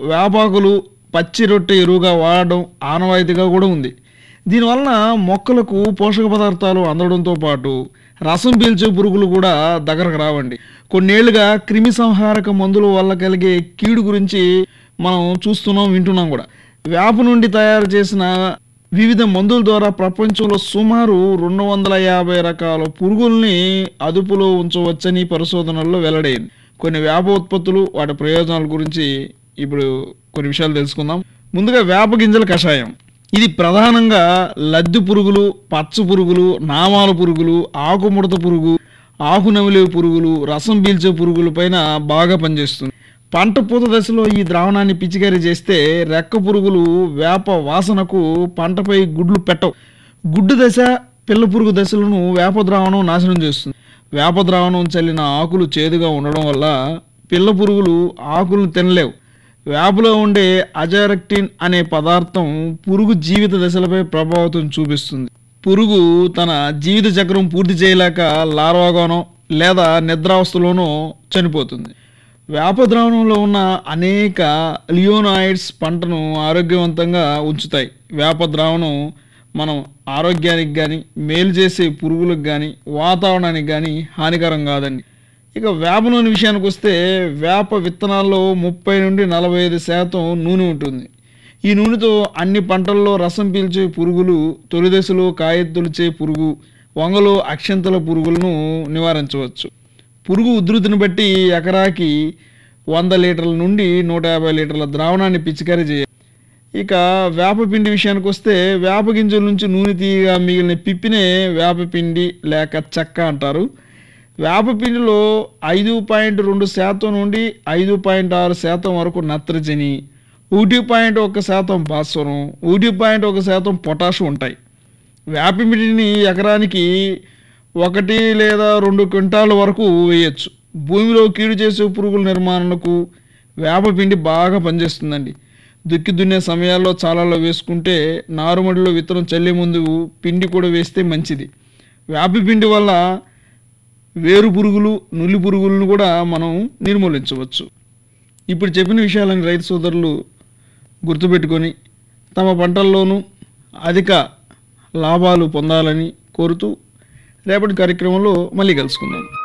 వేపాకులు పచ్చి రొట్టె ఎరువుగా వాడడం ఆనవాయితీగా కూడా ఉంది దీనివలన మొక్కలకు పోషక పదార్థాలు అందడంతో పాటు రసం పీల్చే పురుగులు కూడా దగ్గరకు రావండి కొన్నేళ్లుగా క్రిమి సంహారక మందుల వల్ల కలిగే కీడు గురించి మనం చూస్తున్నాం వింటున్నాం కూడా వేప నుండి తయారు చేసిన వివిధ మందుల ద్వారా ప్రపంచంలో సుమారు రెండు వందల యాభై రకాల పురుగుల్ని అదుపులో ఉంచవచ్చని పరిశోధనల్లో వెల్లడైంది కొన్ని వేప ఉత్పత్తులు వాటి ప్రయోజనాల గురించి ఇప్పుడు కొన్ని విషయాలు తెలుసుకుందాం ముందుగా వేప గింజల కషాయం ఇది ప్రధానంగా లద్దె పురుగులు పచ్చ పురుగులు నామాల పురుగులు ఆకుముడత పురుగు ఆకు నమిలే పురుగులు రసం పీల్చే పురుగుల పైన బాగా పనిచేస్తుంది పంట పూత దశలో ఈ ద్రావణాన్ని పిచికారీ చేస్తే రెక్క పురుగులు వేప వాసనకు పంటపై గుడ్లు పెట్టవు గుడ్డు దశ పిల్ల పురుగు దశలను వేప ద్రావణం నాశనం చేస్తుంది వేప ద్రావణం చల్లిన ఆకులు చేదుగా ఉండడం వల్ల పిల్ల పురుగులు ఆకులను తినలేవు వేపలో ఉండే అజారెక్టిన్ అనే పదార్థం పురుగు జీవిత దశలపై ప్రభావితం చూపిస్తుంది పురుగు తన జీవిత చక్రం పూర్తి చేయలేక లార్వాగానో లేదా నిద్రావస్థలోనో చనిపోతుంది వేప ద్రావణంలో ఉన్న అనేక లియోనాయిడ్స్ పంటను ఆరోగ్యవంతంగా ఉంచుతాయి వేప ద్రావణం మనం ఆరోగ్యానికి కానీ మేలు చేసే పురుగులకు కానీ వాతావరణానికి కానీ హానికరం కాదండి ఇక వేప నూనె విషయానికి వస్తే వేప విత్తనాల్లో ముప్పై నుండి నలభై ఐదు శాతం నూనె ఉంటుంది ఈ నూనెతో అన్ని పంటల్లో రసం పీల్చే పురుగులు తొలి దశలో కాయ తొలిచే పురుగు వంగలో అక్షంతల పురుగులను నివారించవచ్చు పురుగు ఉధృతిని బట్టి ఎకరాకి వంద లీటర్ల నుండి నూట యాభై లీటర్ల ద్రావణాన్ని పిచికారీ చేయాలి ఇక వేపపిండి విషయానికి వస్తే వేప గింజల నుంచి నూనె తీయగా మిగిలిన పిప్పినే వేపపిండి లేక చెక్క అంటారు వేపపిండిలో ఐదు పాయింట్ రెండు శాతం నుండి ఐదు పాయింట్ ఆరు శాతం వరకు నత్రజని ఒకటి పాయింట్ ఒక శాతం భాస్వరం ఒకటి పాయింట్ ఒక శాతం పొటాష్ ఉంటాయి వేపపిండిని ఎకరానికి ఒకటి లేదా రెండు క్వింటాల వరకు వేయచ్చు భూమిలో కీడు చేసే పురుగుల నిర్మాణకు వేపపిండి బాగా పనిచేస్తుందండి దుక్కి దున్నే సమయాల్లో చాలాలో వేసుకుంటే నారుమడిలో విత్తనం చల్లే ముందు పిండి కూడా వేస్తే మంచిది వేపపిండి వల్ల వేరు పురుగులు నులి పురుగులను కూడా మనం నిర్మూలించవచ్చు ఇప్పుడు చెప్పిన విషయాలను రైతు సోదరులు గుర్తుపెట్టుకొని తమ పంటల్లోనూ అధిక లాభాలు పొందాలని కోరుతూ రేపటి కార్యక్రమంలో మళ్ళీ కలుసుకుందాం